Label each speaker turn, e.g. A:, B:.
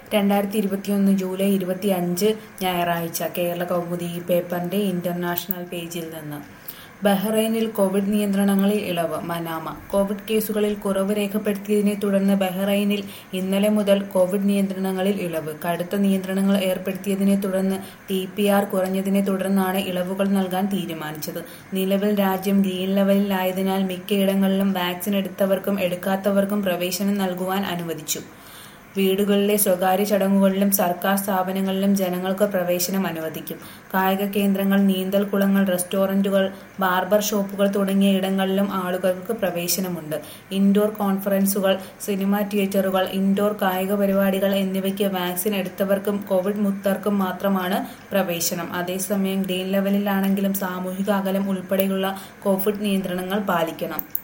A: രണ്ടായിരത്തി ഇരുപത്തിയൊന്ന് ജൂലൈ ഇരുപത്തിയഞ്ച് ഞായറാഴ്ച കേരള കൗമുദി ഈ പേപ്പറിന്റെ ഇന്റർനാഷണൽ പേജിൽ നിന്ന് ബഹ്റൈനിൽ കോവിഡ് നിയന്ത്രണങ്ങളിൽ ഇളവ് മനാമ കോവിഡ് കേസുകളിൽ കുറവ് രേഖപ്പെടുത്തിയതിനെ തുടർന്ന് ബഹ്റൈനിൽ ഇന്നലെ മുതൽ കോവിഡ് നിയന്ത്രണങ്ങളിൽ ഇളവ് കടുത്ത നിയന്ത്രണങ്ങൾ ഏർപ്പെടുത്തിയതിനെ തുടർന്ന് ടി പി ആർ കുറഞ്ഞതിനെ തുടർന്നാണ് ഇളവുകൾ നൽകാൻ തീരുമാനിച്ചത് നിലവിൽ രാജ്യം ഗ്രീൻ ലെവലിലായതിനാൽ മിക്കയിടങ്ങളിലും വാക്സിൻ എടുത്തവർക്കും എടുക്കാത്തവർക്കും പ്രവേശനം നൽകുവാൻ അനുവദിച്ചു വീടുകളിലെ സ്വകാര്യ ചടങ്ങുകളിലും സർക്കാർ സ്ഥാപനങ്ങളിലും ജനങ്ങൾക്ക് പ്രവേശനം അനുവദിക്കും കായിക കേന്ദ്രങ്ങൾ നീന്തൽ കുളങ്ങൾ റെസ്റ്റോറന്റുകൾ ബാർബർ ഷോപ്പുകൾ തുടങ്ങിയ ഇടങ്ങളിലും ആളുകൾക്ക് പ്രവേശനമുണ്ട് ഇൻഡോർ കോൺഫറൻസുകൾ സിനിമാ തിയേറ്ററുകൾ ഇൻഡോർ കായിക പരിപാടികൾ എന്നിവയ്ക്ക് വാക്സിൻ എടുത്തവർക്കും കോവിഡ് മുക്തർക്കും മാത്രമാണ് പ്രവേശനം അതേസമയം ഗ്രീൻ ലെവലിലാണെങ്കിലും സാമൂഹിക അകലം ഉൾപ്പെടെയുള്ള കോവിഡ് നിയന്ത്രണങ്ങൾ പാലിക്കണം